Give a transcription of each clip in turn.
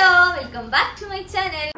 Hello welcome back to my channel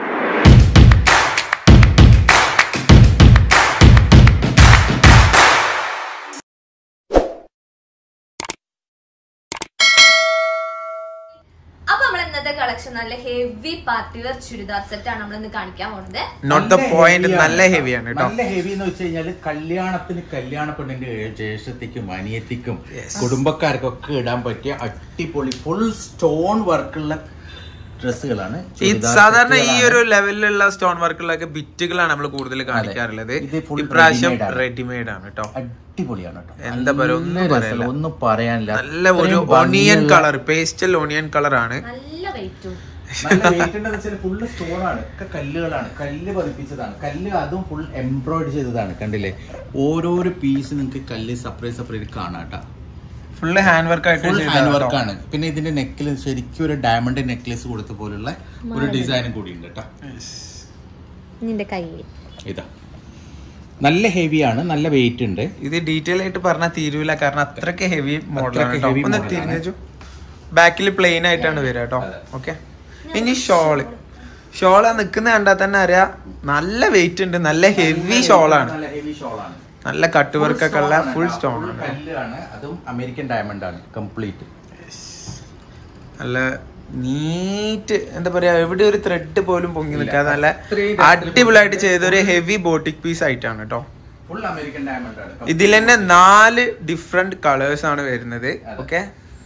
അപ്പൊ നമ്മൾ ഇന്നത്തെ കളക്ഷൻ നല്ല heavy party wear churidar set ആണ് നമ്മൾ ഇന്ന് കാണിക്കാൻ പോകുന്നത് നോട്ട് ദ നല്ല പോയിന്റ് heavy നല്ല ഹെവിയാണ് കേട്ടോ നല്ല ഹെവി എന്ന് വെച്ച് കഴിഞ്ഞാല് കല്യാണത്തിന് കല്യാണ പെണ്ണിന്റെ ജ്യേഷ്ഠത്തിക്കും അനിയത്തിക്കും കുടുംബക്കാർക്കൊക്കെ ഇടാൻ പറ്റിയ അടിപൊളി ഫുൾ സ്റ്റോൺ വർക്കുള്ള ഡ്രസ്സുകളാണ് ഈ സാധാരണ ഈ ഒരു ലെവലിലുള്ള സ്റ്റോൺ വർക്കുകളൊക്കെ ബിറ്റുകളാണ് നമ്മൾ കൂടുതൽ കാണിക്കാറുള്ളത് ഇത് full ഇപ്രാവശ്യം ready-made ആണ്. റെഡിമെയ്ഡ് ആണ് കേട്ടോ അടിപൊളിയാണ് കേട്ടോ എന്താ പറയാ, ഒന്നും നല്ല പറയാനില്ല. രസമുള്ള, ഒന്നും പറയാനില്ല നല്ല ഒരു അത്രയും ഓണിയൻ ഭംഗിയുള്ള- കളർ പേസ്റ്റൽ ഓണിയൻ കളർ ആണ് നല്ല വെയിറ്റും നല്ല വെയിറ്റ് ഉണ്ടെന്ന് വെച്ചാൽ ഫുള്ള് സ്റ്റോൺ ആണ് ഒക്കെ കല്ലുകളാണ് കല്ല് പതിപ്പിച്ചതാണ് കല്ല് അതും ഫുൾ എംബ്രോയിഡ് ചെയ്തതാണ് കണ്ടില്ലേ ഓരോരോ പീസ് നിങ്ങൾക്ക് കല്ല് സെപ്പറേറ്റ് സെപ്പറേറ്റ് കാണാം കേട്ടോ ഫുള്ള് ഹാൻഡ് വർക്ക് ആയിട്ട് ഫുൾ ചെയ്തതാണ് ഹാൻഡ് കേട്ടോ. വർക്കാണ് പിന്നെ ഇതിന്റെ നെക്കിൽ ശരിക്കും ഒരു ഡയമണ്ട് നെക്ലേസ് കൊടുത്ത പോലുള്ള ഒരു ഡിസൈനും കൂടി ഉണ്ട് കേട്ടോ നിന്റെ കയ്യിൽ ഇതാ നല്ല ഹെവിയാണ് നല്ല വെയിറ്റ് ഉണ്ട് ഇത് ഡീറ്റെയിൽ ആയിട്ട് പറഞ്ഞാൽ തീരൂല കാരണം അത്രക്ക് ഹെവി മോഡലാണ് അത്രയ്ക്ക് കേട്ടോ heavy ഒന്ന് model ആണ്. തിരിഞ്ഞു ബാക്കിൽ പ്ലെയിൻ ആയിട്ടാണ് വരിക കേട്ടോ ഓക്കെ ഇനി ഷോള് ഷോള് നിക്കുന്ന കണ്ടാൽ തന്നെ അറിയാം നല്ല വെയിറ്റ് ഉണ്ട് നല്ല ഹെവി ഷോളാണ് നല്ല ഹെവി ഷോളാണ് നല്ല കട്ട് വർക്ക് ഒക്കെ ഉള്ള ഫുൾ സ്റ്റോൺ ആണ് കല്ലാണ് അതും അമേരിക്കൻ ഡയമണ്ട് ആണ് കംപ്ലീറ്റ് നല്ല നീറ്റ് എന്താ പറയാ എവിടെ ഒരു ത്രെഡ് പോലും പൊങ്ങി നിൽക്കാതെ നല്ല അത്രയും അടിപൊളിയായിട്ട് ചെയ്ത ഒരു ഹെവി ബോട്ടിക് പീസ് ആയിട്ടാണ് കേട്ടോ ഫുൾ അമേരിക്കൻ ഡയമണ്ട് ആണ് ഇതിൽ തന്നെ നാല് ഡിഫറെന്റ് കളേഴ്സ് ആണ് വരുന്നത് ഓക്കെ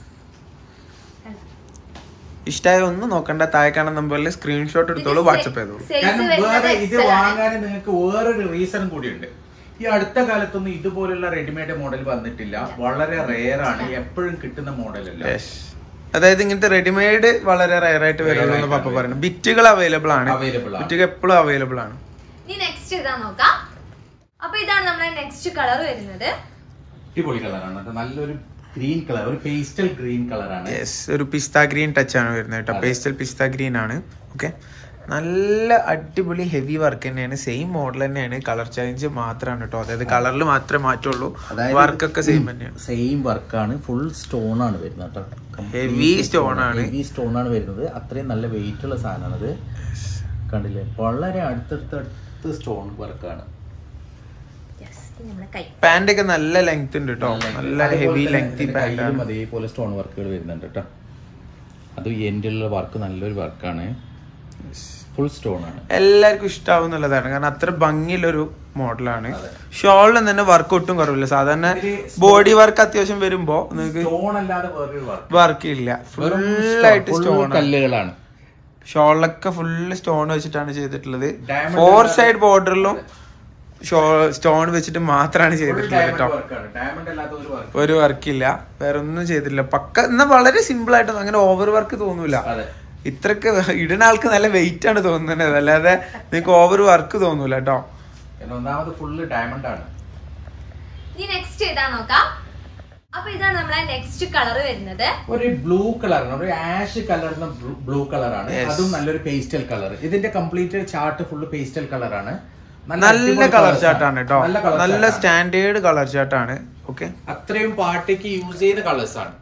ഇഷ്ടമായ ഒന്നും നോക്കണ്ട താഴെ കാണുന്ന നമ്പറിൽ സ്ക്രീൻഷോട്ട് എടുത്തോളൂ വാട്സപ്പ് ചെയ്തോളൂ സൈസ് കാരണം വരുന്നത് വേറെ ഇത് XL ആണ്. വാങ്ങാൻ നിങ്ങൾക്ക് വേറൊരു റീസൺ കൂടിയുണ്ട് ഈ അടുത്ത കാലത്തൊന്നും ഇതുപോലുള്ള റെഡിമെയ്ഡ് മോഡൽ വന്നിട്ടില്ല വളരെ റെയർ ആണ് എപ്പോഴും കിട്ടുന്ന മോഡലല്ല Yes. അതായത് ഇങ്ങനത്തെ റെഡിമെയ്ഡ് വളരെ റയർ ആയിട്ട് വരുള്ളൂ എന്ന് പപ്പ പറയുന്നത് ബിറ്റുകൾ അവൈലബിൾ ആണ് Available ആണ്. ബിറ്റുകൾ എപ്പോഴും അവൈലബിൾ ആണ് ഇനി നെക്സ്റ്റ് ഇതാ നോക്കാം അപ്പൊ ഇതാണ് നമ്മുടെ നെക്സ്റ്റ് കളർ വരുന്നത് അടിപൊളി കളറാണ് കേട്ടോ നല്ലൊരു ഗ്രീൻ കളർ ഒരു പേസ്റ്റൽ ഗ്രീൻ കളറാണ് യെസ് ഒരു പിസ്ത ഗ്രീൻ ടച്ച് ആണ് വരുന്നത് കേട്ടോ പേസ്റ്റൽ പിസ്ത ഗ്രീൻ ആണ് ഓക്കെ നല്ല അടിപൊളി ഹെവി വർക്ക് തന്നെയാണ് സെയിം മോഡൽ തന്നെയാണ് കളർ ചേഞ്ച് മാത്രമാണ് കേട്ടോ അതായത് കളറിൽ മാത്രമേ മാറ്റുള്ളൂ വർക്കൊക്കെ സെയിം തന്നെയാണ് സെയിം വർക്കാണ് ഫുൾ സ്റ്റോൺ ആണ് വരുന്നത് കേട്ടോ Heavy stone ആണ്. ഹെവി സ്റ്റോൺ ആണ് വരുന്നത് അത്രയും നല്ല വെയിറ്റ് ഉള്ള സാധനമാണത് കണ്ടില്ലേ വളരെ അടുത്തടുത്തടുത്ത് സ്റ്റോൺ വർക്കാണ് യെസ് നമ്മുടെ കൈ പാന്റ് ഒക്കെ നല്ല ലെങ്ത് ഉണ്ട് കേട്ടോ നല്ല ഹെവി ലെങ്തി പാന്റ് ആണ് അതേപോലെ സ്റ്റോൺ വർക്കുകൾ വരുന്നുണ്ട് കേട്ടോ അത് എൻഡിലുള്ള വർക്ക് നല്ലൊരു വർക്കാണ് ഫുൾ സ്റ്റോൺ ആണ് എല്ലാവർക്കും ഇഷ്ടാവും എന്നുള്ളതാണ് കാരണം അത്ര ഭംഗിയുള്ളൊരു മോഡലാണ് ഷോളിലും തന്നെ വർക്ക് ഒട്ടും കുറവില്ല സാധാരണ ബോഡി വർക്ക് അത്യാവശ്യം വരുമ്പോ നിങ്ങൾക്ക് സ്റ്റോൺ അല്ലാതെ വേറൊരു വർക്ക് വർക്ക് ഇല്ല ഫുള്ളായിട്ട് സ്റ്റോൺ കല്ലുകളാണ് ഷോളിലൊക്കെ ഫുള്ള് സ്റ്റോൺ വെച്ചിട്ടാണ് ചെയ്തിട്ടുള്ളത് Diamond ഫോർ സൈഡ് ബോർഡറിലും സ്റ്റോൺ വെച്ചിട്ട് മാത്രമാണ് ചെയ്തിട്ടുള്ളത് കേട്ടോ വർക്കാണ് ഡയമണ്ട് അല്ലാത്ത ഒരു വർക്ക് ഒരു വർക്കില്ല വേറെ ഒന്നും ചെയ്തിട്ടില്ല പക്ക എന്നാ വളരെ സിമ്പിൾ ആയിട്ട് അങ്ങനെ ഓവർ വർക്ക് തോന്നൂല അതെ ഇത്രക്ക് ഇടുന്ന ആൾക്ക് നല്ല വെയിറ്റ് ആണ് തോന്നുന്നത് അല്ലാതെ നിങ്ങൾക്ക് ഓവർ വർക്ക് തോന്നൂല കേട്ടോ കാരണം ഒന്നാമത് ഫുള്ള് ഡയമണ്ട് ആണ് ഇനി നെക്സ്റ്റ് ഇതാ നോക്കാം അപ്പൊ ഇതാണ് നമ്മളെ നെക്സ്റ്റ് കളർ വരുന്നത് ഒരു ബ്ലൂ കളറാണ് ഒരു ആഷ് കലർന്ന ബ്ലൂ കളറാണ് Yes. അതും നല്ലൊരു പേസ്റ്റൽ കളർ ഇതിന്റെ കംപ്ലീറ്റ് ചാർട്ട് ഫുള്ള് പേസ്റ്റൽ കളറാണ് നല്ല അടിപൊളി കളർ colours ചാർട്ടാണ് കേട്ടോ നല്ല colour നല്ല chart ആണ്. സ്റ്റാൻഡേർഡ് കളർ ചാർട്ടാണ് ഓക്കെ അത്രയും പാർട്ടിക്ക് യൂസ് ചെയ്ത കളേഴ്സ് ആണ്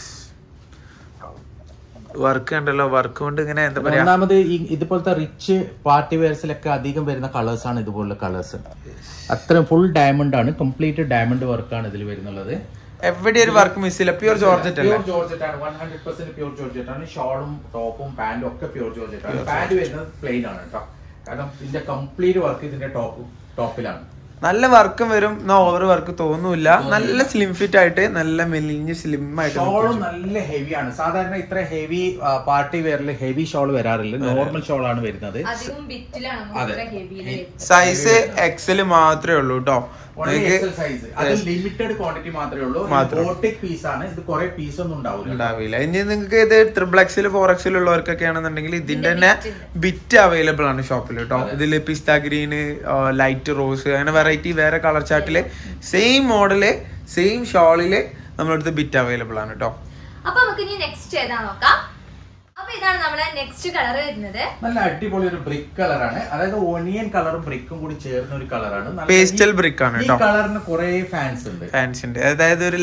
വർക്ക് ഉണ്ടല്ലോ വർക്ക് കൊണ്ട് ഇങ്ങനെ എന്താ പറയാ ഒന്നാമത് ഈ ഇതുപോലത്തെ റിച്ച് പാർട്ടി വെയർസിലൊക്കെ അധികം വരുന്ന കളേഴ്സ് ആണ് ഇതുപോലുള്ള കളേഴ്സ് അത്രയും ഫുൾ ഡയമണ്ട് ആണ് കംപ്ലീറ്റ് ഡയമണ്ട് വർക്കാണ് ഇതിൽ വരുന്നുള്ളത് എവിടെ ഒരു വർക്ക് മിസ് ഇല്ല പ്യൂർ ജോർജറ്റ് അല്ലേ പ്യൂർ ജോർജറ്റ് ആണ് one hundred percent pure georgette ആണ് ഷോളും ടോപ്പും പാന്റും ഒക്കെ പ്യൂർ ജോർജറ്റ് ആണ് പാന്റ് വരുന്നത് പ്ലെയിൻ ആണ് കേട്ടോ കാരണം ഇതിന്റെ കംപ്ലീറ്റ് വർക്ക് ഇതിന്റെ ടോപ്പ് ടോപ്പിലാണ് നല്ല വർക്കും വരും എന്നാ ഓവർ വർക്ക് തോന്നൂല നല്ല സ്ലിം ഫിറ്റ് ആയിട്ട് നല്ല മെലിഞ്ഞ് സ്ലിം ആയിട്ട് ഷോളും നല്ല ഹെവി ആണ് സാധാരണ ഇത്ര ഹെവി പാർട്ടി വെയറിൽ ഹെവി ഷോൾ വരാറില്ല നോർമൽ ഷോൾ ആണ് വരുന്നത് അധികം ബിറ്റിലാണ് അതെ. ഇത്ര ഹെവിയിൽ സൈസ് എക്സൽ മാത്രമേ ഉള്ളൂ കേട്ടോ സൈസ് അത് ലിമിറ്റഡ് ക്വാണ്ടിറ്റി മാത്രമേ ഉള്ളൂ മാത്രം. ബോട്ടിക് പീസ് ആണ് ഇത് കുറെ പീസ് ഒന്നും ഉണ്ടാവില്ല ഉണ്ടാവില്ല ഇനി നിങ്ങൾക്ക് ഇത് ട്രിപ്പിൾ എക്സിൽ ഫോർ എക്സിൽ ഉള്ളവർക്കൊക്കെ ആണെന്നുണ്ടെങ്കിൽ ഇതിന്റെ തന്നെ ബിറ്റ് അവൈലബിൾ ആണ് ഷോപ്പിൽ കേട്ടോ ഇതിൽ പിസ്ത ഗ്രീന് ലൈറ്റ് റോസ് അങ്ങനെ വെറൈറ്റി വേറെ കളർ ചാർട്ടില് സെയിം മോഡല് സെയിം ഷോളില് നമ്മളടുത്ത് ബിറ്റ് അവൈലബിൾ ആണ് കേട്ടോ അപ്പൊ നമുക്ക് ഇനി നെക്സ്റ്റ് ഏതാ നോക്കാം അപ്പൊ ഇതാണ് നമ്മുടെ നെക്സ്റ്റ് കളർ വരുന്നത് നല്ല അടിപൊളി ഒരു ബ്രിക്ക് കളറാണ് അതായത് ഓണിയൻ കളറും ബ്രിക്കും കൂടി ചേർന്ന ഒരു കളറാണ് Pastel brick ആണ് ഈ കേട്ടോ. കളറിന് കുറെ ഫാൻസ് ഉണ്ട് ഫാൻസിന്റെ അതായത് ഒരു ലൈറ്റ്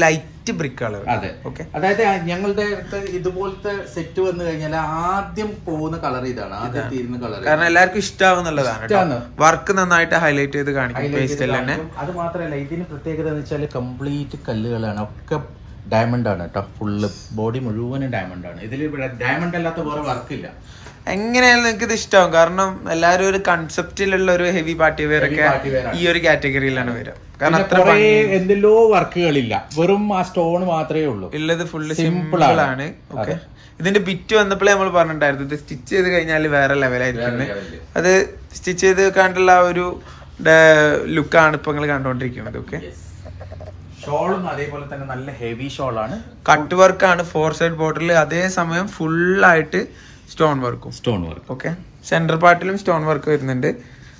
ലൈറ്റ് ബ്രിക്ക് കളർ അതെ ഓക്കെ അതായത് ഞങ്ങളുടെ അടുത്ത് ഇതുപോലത്തെ സെറ്റ് വന്നു കഴിഞ്ഞാൽ ആദ്യം പോകുന്ന കളർ ഇതാണ് ആദ്യം തീരുന്ന കളർ കാരണം എല്ലാവർക്കും ഇഷ്ടാവുന്നുള്ളതാണ് ഇഷ്ടാണ്. വർക്ക് നന്നായിട്ട് ഹൈലൈറ്റ് ചെയ്ത് കാണിക്കും പേസ്റ്റിൽ തന്നെ അത് മാത്രമല്ല ഇതിന് പ്രത്യേകത എന്ന് വെച്ചാൽ കംപ്ലീറ്റ് കല്ലുകളാണ് ഒക്കെ ഡയമണ്ട് ആണ് കേട്ടോ ഫുള്ള് ബോഡി മുഴുവനും ഡയമണ്ട് ആണ് ഇതിൽ ഡയമണ്ട് അല്ലാത്ത വേറെ വർക്കില്ല എങ്ങനെയായാലും നിങ്ങൾക്ക് ഇത് ഇഷ്ടമാവും കാരണം എല്ലാവരും ഒരു കൺസെപ്റ്റിലുള്ള ഒരു ഹെവി പാർട്ടി വെയർ ഒക്കെ party wear ആണ്. ഈ ഒരു കാറ്റഗറിയിലാണ് വരിക കാരണം പിന്നെ അത്ര കുറേ ഭംഗി- എന്തെല്ലോ വർക്കുകളില്ല വെറും ആ സ്റ്റോൺ മാത്രമേ ഉള്ളൂ ഉള്ളത് ഫുള്ള് Simple സിമ്പിൾ ആണ്. ആണ് ഓക്കെ ഇതിന്റെ ബിറ്റ് വന്നപ്പോഴേ നമ്മൾ പറഞ്ഞിട്ടുണ്ടായിരുന്നു ഇത് സ്റ്റിച്ച് ചെയ്ത് കഴിഞ്ഞാൽ വേറെ ലെവലായിരിക്കും വേറെ level. അത് സ്റ്റിച്ച് ചെയ്ത് കണ്ടുള്ള ആ ഒരു ലുക്കാണ് ഇപ്പൊ നിങ്ങൾ കണ്ടുകൊണ്ടിരിക്കുന്നത് ഓക്കെ ഷോളും അതേപോലെ തന്നെ നല്ല ഹെവി ഷോളാണ് കട്ട് വർക്കാണ് ഫോർ സൈഡ് ബോർഡറിൽ അതേസമയം ഫുള്ളായിട്ട് സ്റ്റോൺ വർക്കും സ്റ്റോൺ വർക്ക് ഓക്കെ സെന്റർ പാർട്ടിലും സ്റ്റോൺ വർക്ക് വരുന്നുണ്ട്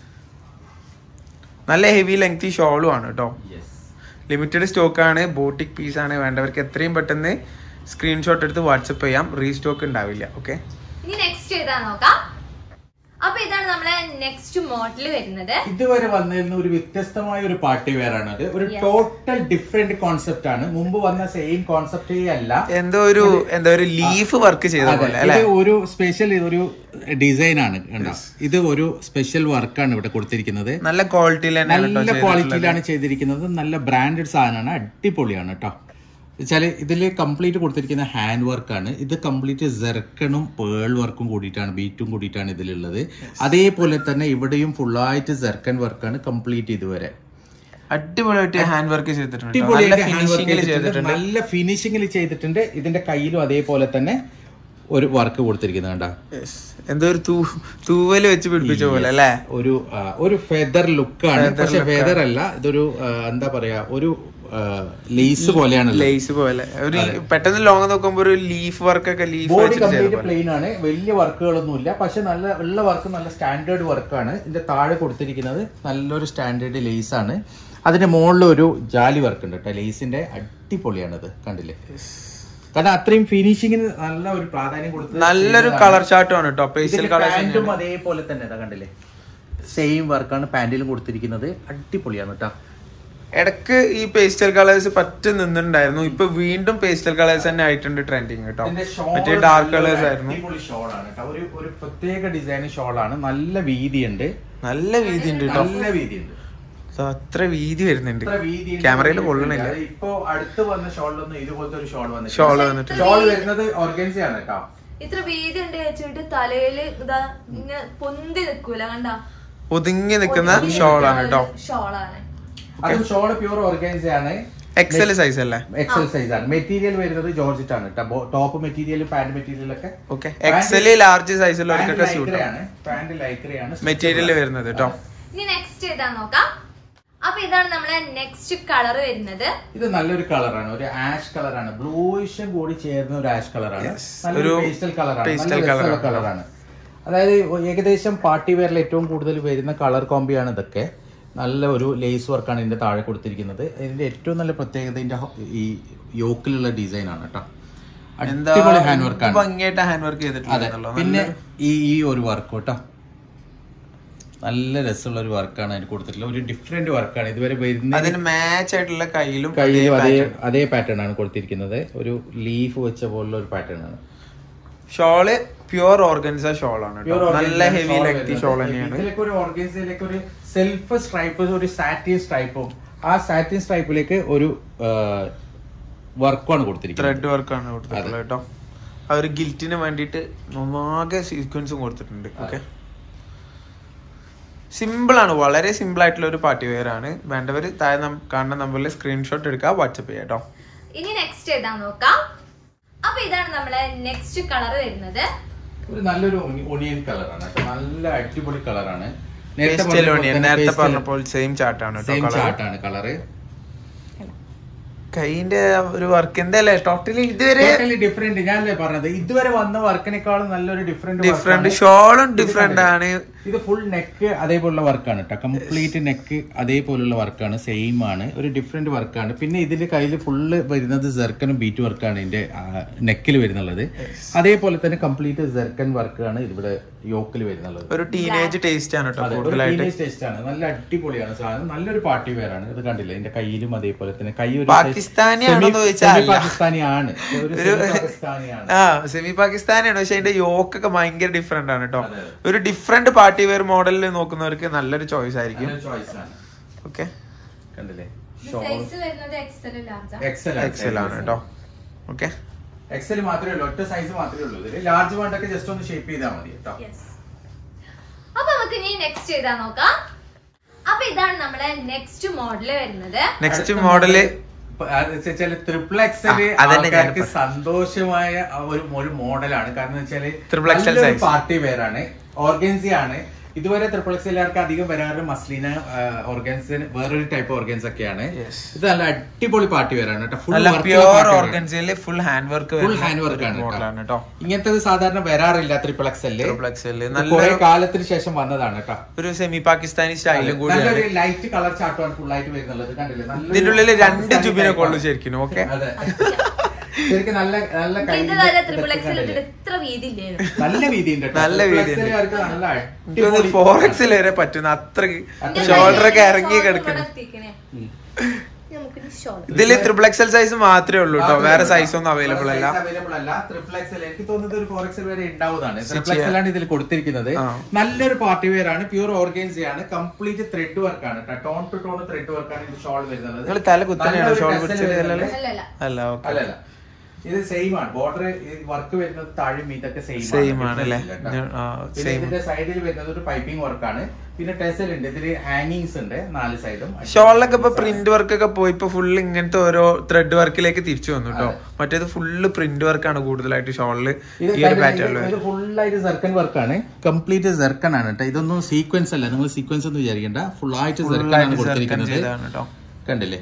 നല്ല ഹെവി ലെങ്തി ഷോളും ആണ് കേട്ടോ ലിമിറ്റഡ് സ്റ്റോക്ക് ആണ് ബോട്ടിക് പീസ് ആണ് വേണ്ടവർക്ക് എത്രയും പെട്ടെന്ന് സ്ക്രീൻഷോട്ട് എടുത്ത് വാട്സപ്പ് ചെയ്യാം റീസ്റ്റോക്ക് ഉണ്ടാവില്ല ഓക്കെ ഇനി നെക്സ്റ്റ് ഏതാ നോക്കാം അപ്പൊ ഇതാണ് നമ്മളെ നെക്സ്റ്റ് മോഡൽ വരുന്നത് ഇതുവരെ വന്നിരുന്ന ഒരു വ്യത്യസ്തമായ ഒരു പാർട്ടി വെയർ ആണ് അത് ഒരു ടോട്ടൽ ഡിഫറെന്റ് കോൺസെപ്റ്റ് ആണ് മുമ്പ് വന്ന സെയിം കോൺസെപ്റ്റേ അല്ല എന്തോ ഒരു എന്താ ഒരു ലീഫ് വർക്ക് ചെയ്ത അതെ, പോലെ അല്ലെ ഇത് ഒരു സ്പെഷ്യൽ ഒരു ഡിസൈൻ ആണ് കണ്ടോ ഇത് ഒരു സ്പെഷ്യൽ വർക്കാണ് ഇവിടെ കൊടുത്തിരിക്കുന്നത് നല്ല ക്വാളിറ്റിയിൽ തന്നെ നല്ല ക്വാളിറ്റിയിലാണ് ചെയ്തിരിക്കുന്നത് നല്ല ബ്രാൻഡഡ് സാധനമാണ് അടിപൊളിയാണ് കേട്ടോ വെച്ചാൽ ഇതിൽ കംപ്ലീറ്റ് കൊടുത്തിരിക്കുന്ന ഹാൻഡ് വർക്കാണ് ഇത് കംപ്ലീറ്റ് ജെർക്കണും പേൾ വർക്കും കൂടിയിട്ടാണ് ബീറ്റും കൂടിയിട്ടാണ് ഇതിലുള്ളത് അതേപോലെ തന്നെ ഇവിടെയും ഫുള്ളായിട്ട് ജെർക്കൻ വർക്കാണ് കംപ്ലീറ്റ് ഇതുവരെ അടിപൊളിയായിട്ട് ഹാൻഡ് വർക്ക് ചെയ്തിട്ടുണ്ട് കേട്ടോ. നല്ല അടിപൊളിയായിട്ട് hand work ഫിനിഷിംഗിൽ ചെയ്തിട്ടുണ്ട്. ചെയ്തിട്ടുണ്ട് നല്ല ഫിനിഷിംഗിൽ ചെയ്തിട്ടുണ്ട് ഇതിന്റെ കയ്യിലും അതേപോലെ തന്നെ ഒരു വർക്ക് കൊടുത്തിരിക്കുന്നത് കണ്ടോ Yes. എന്തോ ഒരു തൂ തൂവല് വെച്ച് പിടിപ്പിച്ച പോലെ അല്ലേ ഒരു ആ, ഒരു ഫെദർ ലുക്കാണ് പക്ഷെ ഫെദർ അല്ല ഇതൊരു ആ, എന്താ പറയാ ഒരു ലേസ് പോലെയാണ് ലേസ് പോലെ ഒരു പെട്ടെന്ന് ലോങ് നോക്കുമ്പോ ഒരു ലീഫ് വർക്ക് ഒക്കെ ലീഫ് ബോഡി വെച്ചിട്ട് ചെയ്ത കംപ്ലീറ്റ് പോലെ പ്ലെയിൻ ആണ് വലിയ വർക്കുകളൊന്നും ഇല്ല പക്ഷെ നല്ല ഉള്ള വർക്ക് നല്ല സ്റ്റാൻഡേർഡ് വർക്കാണ് ഇതിന്റെ താഴെ കൊടുത്തിരിക്കുന്നത് നല്ലൊരു സ്റ്റാൻഡേർഡ് ലേസ് ആണ് അതിന്റെ മുകളിൽ ഒരു ജാലി വർക്ക് ഉണ്ട് കേട്ടോ ലേസിന്റെ അടിപൊളിയാണിത് കണ്ടില്ലേ കാരണം അത്രയും ഫിനിഷിങ്ങിന് നല്ല ഒരു പ്രാധാന്യം കൊടുത്ത് നല്ലൊരു കളർ ചാർട്ടുമാണ് കേട്ടോ പേസ്റ്റൽ ഇതിന്റെ കളർ പാന്റും അതേപോലെ തന്നെ ഇതാ കണ്ടില്ലേ സെയിം വർക്കാണ് പാന്റിലും കൊടുത്തിരിക്കുന്നത് അടിപൊളിയാണ് കേട്ടോ ഇടക്ക് ഈ പേസ്റ്റൽ കളേഴ്സ് പറ്റ നിന്നിട്ടുണ്ടായിരുന്നു ഇപ്പൊ വീണ്ടും പേസ്റ്റൽ കളേഴ്സ് തന്നെ ആയിട്ടുണ്ട് ട്രെൻഡിങ് കേട്ടോ ഇതിന്റെ shawl മറ്റേ ഡാർക്ക് നല്ലൊരു കളേഴ്സ് ആയിരുന്നു അടിപൊളി ഷോളാണ് കേട്ടോ ഒരു ഒരു പ്രത്യേക ഡിസൈൻ ഷോളാണ് നല്ല വീതിയുണ്ട് നല്ല വീതി ഉണ്ട് കേട്ടോ നല്ല വീതിയുണ്ട് ദാ അത്ര വീതി വരുന്നുണ്ട് ഇത്ര വീതിയുണ്ട്. ക്യാമറയിൽ കൊള്ളണില്ല അത് ഇപ്പൊ അടുത്ത് വന്ന ഷോളിലൊന്നും ഇതുപോലത്തെ ഒരു ഷോൾ വന്നിട്ട് ഷോള് വന്നിട്ട് ഷോൾ വരുന്നത് ഓർഗൻസിയാണ് കേട്ടോ ഇത്ര വീതി ഉണ്ട് വെച്ചിട്ട് തലയില് ഇതാ ഇങ്ങനെ പൊന്തി നിക്കൂല കണ്ട ഒതുങ്ങി നിൽക്കുന്ന ഷോളാണ് കേട്ടോ ഷോളാണ് അതും ഷോൾ പ്യൂർ ഓർഗൻസിയാണ് എക്സൽ സൈസ് അല്ലേ എക്സൽ സൈസ് ആണ് മെറ്റീരിയൽ വരുന്നത് ജോർജറ്റ് ആണ് കേട്ടോ ടോപ്പ് മെറ്റീരിയൽ പാന്റ് മെറ്റീരിയൽ ഒക്കെ ഓക്കെ എക്സല് ലാർജ് സൈസിലുള്ളവർക്കൊക്കെ സ്യൂട്ട് ലൈക്രയാണ് പാന്റ് ലൈക്രയാണ് മെറ്റീരിയൽ വരുന്നത് കേട്ടോ ഇനി നെക്സ്റ്റ് ഏതാ നോക്കാം അപ്പൊ ഇതാണ് നമ്മളെ നെക്സ്റ്റ് കളർ വരുന്നത് ഇത് നല്ലൊരു കളറാണ് ഒരു ആഷ് കളറാണ് ബ്ലൂയിഷും കൂടി ചേർന്ന ഒരു ആഷ് കളറാണ് നല്ലൊരു ഒരു പേസ്റ്റൽ കളറാണ് pastel നല്ല colour രസമുള്ള കളറാണ് അതായത് ഏകദേശം പാർട്ടി വെയറിൽ ഏറ്റവും കൂടുതൽ വരുന്ന കളർ കോമ്പിയാണ് ഇതൊക്കെ നല്ല ഒരു ലേസ് വർക്കാണ് ഇതിന്റെ താഴെ കൊടുത്തിരിക്കുന്നത് ഇതിന്റെ ഏറ്റവും നല്ല പ്രത്യേകത ഇതിന്റെ ഹോ- ഈ യോക്കിലുള്ള ഡിസൈൻ ആണ് കേട്ടോ എന്താ അടിപൊളി ഹാൻഡ് വർക്കാണ് ഭംഗിയായിട്ട് ഹാൻഡ് വർക്ക് അതെ ചെയ്തിട്ടുണ്ടല്ലോ പിന്നെ ഈ ഈ ഒരു വർക്ക് കേട്ടോ നല്ല രസമുള്ള ഒരു വർക്കാണ് അതിന് കൊടുത്തിട്ടുള്ളത് ഒരു ഡിഫറെന്റ് വർക്കാണ് ഇതുവരെ വരുന്ന അതിന് മാച്ച് ആയിട്ടുള്ള കയ്യിലും കയ്യിലും അതേ അതേ പാറ്റേൺ ആണ് കൊടുത്തിരിക്കുന്നത് ഒരു ലീഫ് വെച്ച പോലുള്ള ഒരു പാറ്റേൺ ആണ് ഷോള് പ്യുവർ ഓർഗൻസ ഷോളാണ് Pure കേട്ടോ നല്ല organza ഹെവി shawl ലെങ്തി വരുന്നത്. ഷോൾ തന്നെയാണ് ഇതിലേക്ക് ഒരു ഓർഗൻസയിലേക്ക് ഒരു സെൽഫ് സ്ട്രൈപ്പ് ഒരു സാറ്റിൻ സ്ട്രൈപ്പും ആ സാറ്റിൻ സ്ട്രൈപ്പിലേക്ക് ഒരു വർക്കാണ് കൊടുത്തിരിക്കുന്നത് ത്രെഡ് വർക്കാണ് കൊടുത്തിട്ടുള്ളത് കേട്ടോ ആ ഒരു ഗിൽറ്റിന് വേണ്ടിയിട്ട് നന്നാകെ സീക്വൻസും കൊടുത്തിട്ടുണ്ട് ഓക്കെ സിമ്പിൾ ആണ് വളരെ സിമ്പിൾ ആയിട്ടുള്ള ഒരു പാർട്ടി വെയർ ആണ് വേണ്ടവർ താഴെ നം- കാണുന്ന നമ്പറിൽ സ്ക്രീൻഷോട്ട് എടുക്കുക വാട്സപ്പ് ചെയ്യാം കേട്ടോ ഇനി നെക്സ്റ്റ് ഏതാ നോക്കാം അപ്പൊ ഇതാണ് നമ്മളെ നെക്സ്റ്റ് കളർ വരുന്നത് ഒരു നല്ലൊരു ഒണിയൻ കളറാണ് കേട്ടോ നല്ല അടിപൊളി കളറാണ് പേസ്റ്റൽ ഓണിയൻ നേരത്തെ പറഞ്ഞപ്പോൾ സെയിം ചാർട്ടാണ് കേട്ടോ സെയിം കളർ ചാർട്ടാണ് കളറ് കൈന്റെ ഒരു വർക്കിന്റെ അല്ലേ ടോട്ടലി ഇതുവരെ ടോട്ടലി ഡിഫറെന്റ് ഞാനല്ലേ പറഞ്ഞത് ഇതുവരെ വന്ന വർക്കിനേക്കാളും നല്ലൊരു ഡിഫറെന്റ് ഡിഫറെന്റ് ഷോളും ഡിഫറെന്റ് ആണ് ഇത് ഫുൾ നെക്ക് അതേപോലുള്ള വർക്കാണ് കേട്ടോ കംപ്ലീറ്റ് നെക്ക് അതേപോലുള്ള വർക്കാണ് സെയിം ആണ് ഒരു ഡിഫറെന്റ് വർക്കാണ് പിന്നെ ഇതിന്റെ കയ്യിൽ ഫുള്ള് വരുന്നത് ജെർക്കനും ബീറ്റ് വർക്കാണ് ഇതിന്റെ നെക്കിൽ വരുന്നുള്ളത് അതേപോലെ തന്നെ കംപ്ലീറ്റ് ജെർക്കൻ വർക്കാണ് ഇവിടെ യോക്കിൽ വരുന്നുള്ളത് ഒരു ടീനേജ് ടേസ്റ്റ് ആണ് കേട്ടോ അതെ, ഒരു കൂടുതലായിട്ട് teenage taste ആണ് നല്ല അടിപൊളിയാണ് സാധനം നല്ലൊരു പാർട്ടി വെയർ ആണ് ഇത് കണ്ടില്ലേ ഇതിന്റെ കയ്യിലും അതേപോലെ തന്നെ കൈ ഒരു ബാക്കി പാകിസ്ഥാനിയാണെന്ന് ചോദിച്ചാൽ സെമി അല്ല പാകിസ്ഥാനിയാണ് ഒരു ഒരു- സെമി പാകിസ്ഥാനിയാണ് ആ സെമി പാകിസ്ഥാനിയാണ് പക്ഷെ അതിന്റെ യോക്കൊക്കെ ഭയങ്കര ഡിഫറെന്റ് ആണ് കേട്ടോ അതെ. ഒരു ഡിഫറെന്റ് പാർട്ടി വെയർ മോഡലിൽ നോക്കുന്നവർക്ക് നല്ലൊരു ചോയ്സ് ആയിരിക്കും നല്ലൊരു choice ആണ് ഓക്കെ കണ്ടില്ലേ സൈസ് വരുന്നത് എക്സൽ ലാർജ് എക്സൽ എക്സൽ ആണ് കേട്ടോ ഓക്കെ എക്സൽ മാത്രമേ ഉള്ളൂ ഒറ്റ സൈസ് മാത്രമേ ഉള്ളൂ ഇതിൽ ലാർജ് വേണ്ടൊക്കെ ജസ്റ്റ് ഒന്ന് ഷേപ്പ് ചെയ്താൽ മതി കേട്ടോ യെസ് അപ്പൊ നമുക്ക് ഇനി നെക്സ്റ്റ് ചെയ്താ നോക്കാം അപ്പൊ ഇതാണ് നമ്മുടെ നെക്സ്റ്റ് മോഡല് വരുന്നത് നെക്സ്റ്റ് മോഡല് ട്രിപ്പിൾ എക്സൽ ആ, അതന്നെ ഞാൻ ആൾക്കാർക്ക് സന്തോഷമായ ഒരു ഒരു മോഡലാണ് കാരണം വെച്ചാല് Triple XL size. Party wear ആണ് ഓർഗൻസി ആണ് ഇതുവരെ ട്രിപ്പിൾ എക്സലുകാർക്ക് അധികം വരാറ് മസ്ലിന ഓർഗൻസ് വേറൊരു ടൈപ്പ് ഓർഗൻസ് ഒക്കെയാണ് Yes. ഇത് നല്ല അടിപൊളി പാർട്ടി വെയർ ആണ് കേട്ടോ ഫുൾ നല്ല പ്യുവർ ഓർഗൻസിൽ full hand work full hand work ആണ് മോഡലാണ് കേട്ടോ ഇങ്ങനത്തെ സാധാരണ വരാറില്ല ട്രിപ്പിൾ എക്സല് ട്രിപ്പിൾ എക്സൽ കുറെ നല്ല കാലത്തിന് ശേഷം വന്നതാണ് കേട്ടോ ഒരു സെമി പാകിസ്ഥാനി സ്റ്റൈലും കൂടിയാണ് നല്ലൊരു ലൈറ്റ് കളർ ചാർട്ടാണ് ഫുൾ ആയിട്ട് വരുന്നുള്ളത് കണ്ടില്ലേ നല്ലൊരു ഇതിന്റെ ഉള്ളിൽ രണ്ട് പാകിസ്ഥാനി ജുബിനെ type കൊള്ളു ആണ്. ശരിക്കും ഓക്കെ അതെ ശരിക്കും നല്ല നല്ല ഇത് കയ്യിന്റെ വരെ ട്രിപ്പിൾ ഇതൊക്കെ എക്സൽ കണ്ടില്ലേ? ഇത്ര വീതി ഇല്ലായിരുന്നു നല്ല വീതിയുണ്ട് കേട്ടോ. നല്ല Triple വീതിയുണ്ട്. XL കാർക്ക് നല്ല എനിക്ക് തോന്നുന്നു അടിപൊളി ഫോർ എക്സിൽ വരെ പറ്റുന്ന അത്രക്ക് അത്ര ഷോൾഡർ ഒക്കെ ഇറങ്ങി കിടക്കുന്നു ഉം. നമുക്കിനി ഷോൾഡർ ഇതില് ട്രിപ്പിൾ എക്സൽ സൈസ് മാത്രമേ ഉള്ളൂ കേട്ടോ വേറെ സൈസ് ഒന്നും അവൈലബിൾ അല്ല അവൈലബിൾ അല്ല ട്രിപ്പിൾ എക്സൽ എനിക്ക് തോന്നുന്നത് ഒരു ഫോർ എക്സൽ വരെ ഉണ്ടാവുന്നതാണ് Stitch ട്രിപ്പിൾ എക്സൽ ആണ് ഇതിൽ കൊടുത്തിരിക്കുന്നത് ആ. നല്ലൊരു പാർട്ടി വെയർ ആണ് പ്യൂർ ഓർഗൻസി ആണ് കംപ്ലീറ്റ് ത്രെഡ് വർക്ക് ആണ് tone to tone thread work ആണ് ഇത് ഷോൾ വരുന്നത് നിങ്ങൾ തല കുത്തനെയാണോ നല്ലൊരു ഷോൾ tassel പിടിച്ചത് വരുന്നുണ്ട്. അല്ലല്ലോ അല്ലല്ല അല്ല ഓക്കെ അല്ലല്ല ഇത് സെയിം ആണ് ബോർഡർ വർക്ക് വരുന്നത് താഴെ ഇതൊക്കെ സെയിം Same ആണ് അല്ലേ? ആ, പിന്നെ same. ഇതിന്റെ സൈഡിൽ വരുന്നത് ഒരു പൈപ്പിംഗ് വർക്കാണ് പിന്നെ ടെസൽ ഉണ്ട് ഇതില് ഹാങ്ങിങ്സ് ഉണ്ട് നാല് സൈഡും ഷോളിലൊക്കെ ഇപ്പൊ പ്രിന്റ് വർക്ക് ഒക്കെ പോയി ഇപ്പൊ ഫുള്ള് ഇങ്ങനത്തെ ഓരോ ത്രെഡ് വർക്കിലേക്ക് തിരിച്ചു വന്നു കേട്ടോ മറ്റേത് ഫുള്ള് പ്രിന്റ് വർക്കാണ് കൂടുതലായിട്ട് ഷോളില് ഇത് ഈ ഒരു പാറ്റേണിൽ ഇത് ഫുള്ളായിട്ട് സെർക്കൻ വർക്കാണ് കംപ്ലീറ്റ് സെർക്കൻ ആണ് കേട്ടോ ഇതൊന്നും സീക്വൻസ് അല്ല നിങ്ങൾ സീക്വൻസ് ഒന്നും വിചാരിക്കണ്ട ഫുൾ ആയിട്ട് സെർക്കൻ ആണ് കൊടുത്തിരിക്കുന്നത് ചെയ്താണ് കേട്ടോ കണ്ടില്ലേ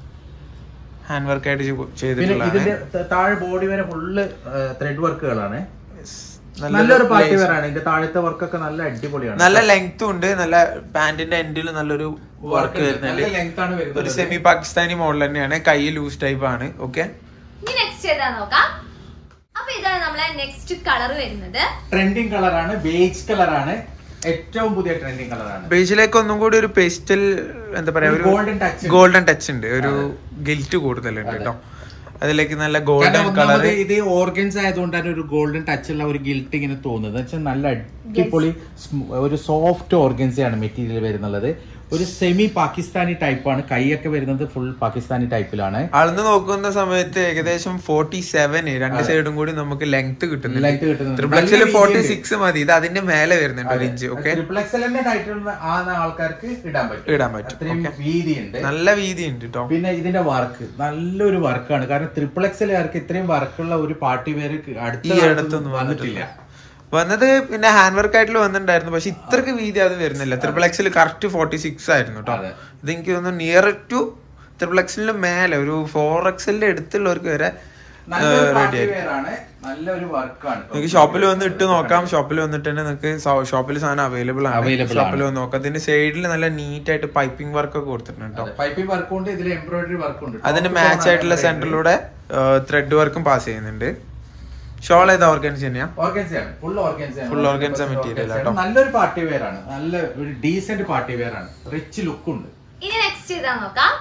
ഹാൻഡ് വർക്ക് ആയിട്ട് ചെയ്- പിന്നെ ചെയ്തിട്ടുള്ളതാണ് ഇതിന്റെ ത- താഴെ ബോഡി വരെ ഫുള്ള് ത്രെഡ് വർക്കുകളാണ് നല്ല നല്ലൊരു പാർട്ടി വെയർ ആണ് ഇതിന്റെ താഴത്തെ വർക്കൊക്കെ നല്ല അടിപൊളിയാണ് നല്ല ലെങ്ത്തും ഉണ്ട് നല്ല പാന്റിന്റെ എൻഡിൽ നല്ലൊരു വർക്ക് വരുന്നുണ്ട് നല്ല ലെങ്ത് ആണ് ഒരു വരുന്നത് സെമി പാകിസ്ഥാനി മോഡൽ തന്നെയാണ് കൈ ലൂസ് ടൈപ്പ് ആണ് ഓക്കെ ഇനി നെക്സ്റ്റ് ഏതാ നോക്കാം അപ്പൊ ഇതാണ് നമ്മളെ നെക്സ്റ്റ് കളർ വരുന്നത് ട്രെൻഡിങ് കളറാണ് ബേജ് കളറാണ് ഏറ്റവും പുതിയ ട്രെൻഡിങ് കളറാണ് ബേസിലേക്ക് ഒന്നും കൂടി ഒരു പേസ്റ്റൽ എന്താ പറയാ ഒരു ഒരു golden touch ഉണ്ട്. ഗോൾഡൻ ടച്ച് ഉണ്ട് ഒരു ഗിൽറ്റ് കൂടുതലുണ്ട് കേട്ടോ അതിലേക്ക് നല്ല കാരണം ഗോൾഡൻ കളർ ഒന്നാമത് ഇത് ഓർഗൻസ് ആയതുകൊണ്ടാണ് ഒരു ഗോൾഡൻ ടച്ച് ഉള്ള ഒരു ഗിൽട്ട് ഇങ്ങനെ തോന്നുന്നത് എന്ന് വെച്ചാൽ നല്ല അടിപൊളി സ്മൂ- ഒരു സോഫ്റ്റ് ഓർഗൻസി ആണ് മെറ്റീരിയൽ വരുന്നുള്ളത് ഒരു സെമി പാകിസ്ഥാനി ടൈപ്പാണ് കൈയൊക്കെ വരുന്നത് ഫുൾ പാകിസ്ഥാനി ടൈപ്പിലാണ് അളന്ന് നോക്കുന്ന സമയത്ത് ഏകദേശം ഫോർട്ടി സെവന് രണ്ട് സൈഡും കൂടി നമുക്ക് ലെങ്ത് Length കിട്ടുന്നുണ്ട് കിട്ടുന്നുണ്ട്. ട്രിപ്ലക്സിൽ നല്ല ഫോർട്ടി വീതിയുണ്ട്. സിക്സ് മതി ഇത് അതിന്റെ മേലെ വരുന്നുണ്ട് ഒരു ഇഞ്ച് ഓക്കെ ട്രിപ്പിൾ എക്സലിന്റെ ടൈറ്റിൽ ആകുന്ന ആൾക്കാർക്ക് ഇടാൻ പറ്റും ഇടാൻ പറ്റും. അത്രയും Okay. വീതിയുണ്ട് നല്ല വീതി ഉണ്ട് കേട്ടോ പിന്നെ ഇതിന്റെ വർക്ക് നല്ലൊരു വർക്കാണ് കാരണം ട്രിപ്പിൾ എക്സലുകാർക്ക് ഇത്രയും വർക്കുള്ള ഒരു പാർട്ടി വേര് അടുത്ത ഈ കാലത്തൊന്നും അടുത്തൊന്നും വന്നിട്ടില്ല വന്നത് പിന്നെ ഹാൻഡ് വർക്ക് ആയിട്ട് വന്നിട്ടുണ്ടായിരുന്നു പക്ഷെ ഇത്രക്ക് വീതി അത് വരുന്നില്ല ട്രിപ്പിൾ എക്സിൽ കറക്റ്റ് ഫോർട്ടി സിക്സ് ആയിരുന്നു കേട്ടോ അതെ. ഇത് എനിക്ക് തോന്നുന്നു നിയർ ടു ട്രിപ്പിൾ എക്സിലിന് മേലെ ഒരു ഫോർ എക്സലിന്റെ അടുത്തുള്ളവർക്ക് വരെ നല്ലൊരു റെഡി പാർട്ടി ആയി വെയർ ആണ് നല്ലൊരു വർക്കാണ് നിങ്ങൾക്ക് ഷോപ്പിൽ വന്ന് ഇട്ട് നോക്കാം ഷോപ്പിൽ വന്നിട്ട് തന്നെ നിങ്ങൾക്ക് ഷോപ്പിൽ സാധനം അവൈലബിൾ ആണ് Available ഷോപ്പിൽ വന്ന് നോക്കാം അതിന്റെ സൈഡിൽ നല്ല നീറ്റ് ആയിട്ട് പൈപ്പിംഗ് വർക്ക് ഒക്കെ കൊടുത്തിട്ടുണ്ട് കേട്ടോ പൈപ്പിംഗ് വർക്കും ഉണ്ട് ഇതിൽ എംബ്രോയിഡറി വർക്കും ഉണ്ട് അതിന്റെ മാച്ച് ആയിട്ടുള്ള സെന്ററിലൂടെ ത്രെഡ് വർക്കും പാസ് ചെയ്യുന്നുണ്ട് ഷോൾ ഏതാ ഓർഗൻസ് തന്നെയാ ഓർഗൻസ ആണ് ഫുൾ ഓർഗൻസ Full organza material ആട്ടോ. നല്ലൊരു പാർട്ടി വെയർ ആണ് നല്ല ഒരു ഡീസെന്റ് പാർട്ടി വെയർ ആണ് റിച്ച് ലുക്ക് ഉണ്ട് ഇനി നെക്സ്റ്റ് ഇതാ നോക്കാം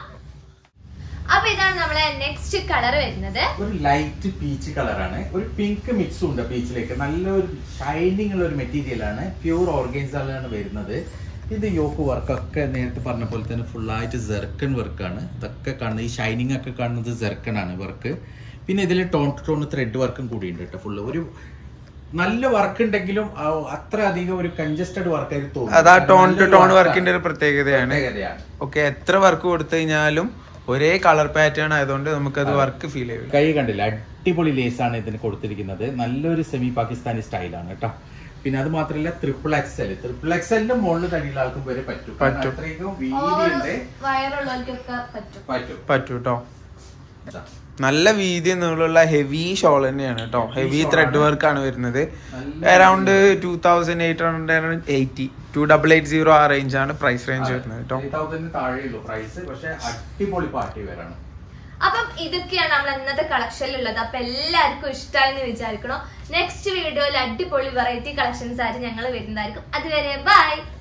അപ്പൊ ഇതാണ് നമ്മളെ നെക്സ്റ്റ് കളർ വരുന്നത് ഒരു ലൈറ്റ് പീച്ച് കളറാണ് ഒരു പിങ്ക് മിക്സും ഉണ്ട് പീച്ചിലേക്ക് നല്ലൊരു ഷൈനിങ് ഉള്ള ഒരു മെറ്റീരിയൽ ആണ് പ്യൂർ ഓർഗൻസാണ് വരുന്നത് ഇത് യോക്ക് വർക്കൊക്കെ നേരത്തെ പറഞ്ഞ പോലെ തന്നെ ഫുള്ളായിട്ട് ജെർക്കൻ വർക്കാണ് ഇതൊക്കെ കാണുന്നത് ഈ ഷൈനിങ് ഒക്കെ കാണുന്നത് ജെർക്കൻ ആണ് വർക്ക് പിന്നെ ഇതിൽ ടോൺ ടു ടോൺ ത്രെഡ് വർക്കും കൂടി ഉണ്ട് കേട്ടോ ഫുള്ള് ഒരു നല്ല വർക്ക് ഉണ്ടെങ്കിലും ആ, അത്ര അധികം ഒരു കൺജസ്റ്റഡ് വർക്കായിട്ട് തോന്നും അതാ ടോൺ ടു നല്ലൊരു ടോൺ work വർക്കിന്റെ ആണ്. ഒരു പ്രത്യേകതയാണ് പ്രത്യേകതയാണ് ഓക്കെ എത്ര വർക്ക് കൊടുത്തു കഴിഞ്ഞാലും ഒരേ കളർ പാറ്റേൺ ആയതുകൊണ്ട് നമുക്കത് വർക്ക് ഫീൽ ചെയ്യും കൈ കണ്ടില്ല അടിപൊളി ലേസ് ആണ് ഇതിന് കൊടുത്തിരിക്കുന്നത് നല്ലൊരു സെമി പാകിസ്ഥാനി സ്റ്റൈലാണ് കേട്ടോ പിന്നെ അത് മാത്രമല്ല ട്രിപ്പിൾ എക്സൽ ട്രിപ്പിൾ എക്സലിന്റെ മുകളിൽ തടിയുള്ള ആൾക്കും വരെ പറ്റും കാരണം പറ്റും. അത്രയ്ക്കും വീതിയുണ്ട് വയറുള്ളവർക്കൊക്കെ പറ്റും പറ്റും പറ്റൂ കേട്ടോ ഇതാ. നല്ല വീതി നീളമുള്ള ഹെവി ഷോൾ തന്നെയാണ് കേട്ടോ ഹെവി shawl ത്രെഡ് ആണ്. വർക്ക് ആണ് വരുന്നത് നല്ല around two thousand eight hundred eighty two double eight zero ആ റേഞ്ച് ആണ് പ്രൈസ് റേഞ്ച് വരുന്നത് കേട്ടോ 3000 ന് താഴെയുള്ളൂ പ്രൈസ് പക്ഷെ അടിപൊളി പാർട്ടി വെയറാണ് അപ്പം ഇതൊക്കെയാണ് നമ്മൾ ഇന്നത്തെ കളക്ഷനിലുള്ളത് അപ്പൊ എല്ലാവർക്കും ഇഷ്ടമായെന്ന് വിചാരിക്കണം നെക്സ്റ്റ് വീഡിയോയിൽ അടിപൊളി വെറൈറ്റി കളക്ഷൻസ് ആയിട്ട് ഞങ്ങൾ വരുന്നതായിരിക്കും അതുവരെ ബൈ